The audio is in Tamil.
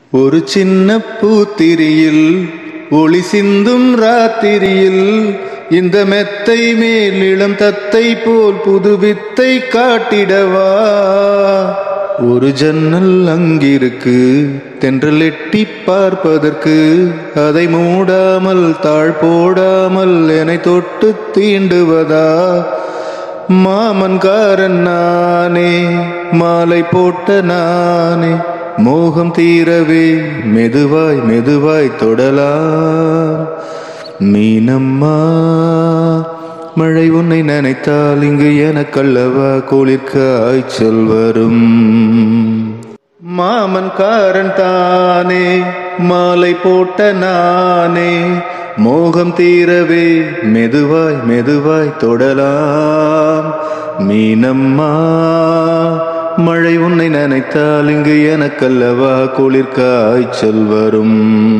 ஒரு சின்ன பூத்திரியில் ஒளி சிந்தும் ராத்திரியில் இந்த மெத்தை மேல் இளம் தத்தை போல் புது வித்தை காட்டிடவா ஒரு ஜன்னல் அங்கிருக்கு தென்றல் எட்டி பார்ப்பதற்கு அதை மூடாமல் தாழ் போடாமல் என்னை தொட்டு தீண்டுவதா மாமன்காரன் நானே மாலை போட்ட நானே மோகம் தீரவே மெதுவாய் மெதுவாய் தொடலாம் மீனம்மா மழை உன்னை நினைத்தால் இங்கு எனக்கல்லவா குளிர் காய்ச்சல் வரும் மாமன்காரன் தானே மாலை போட்ட நானே மோகம் தீரவே மெதுவாய் மெதுவாய் தொடலாம் மீனம்மா மழை உன்னை நினைத்தால் இங்கு எனக்கல்லவா குளிர் காய்ச்சல் வரும்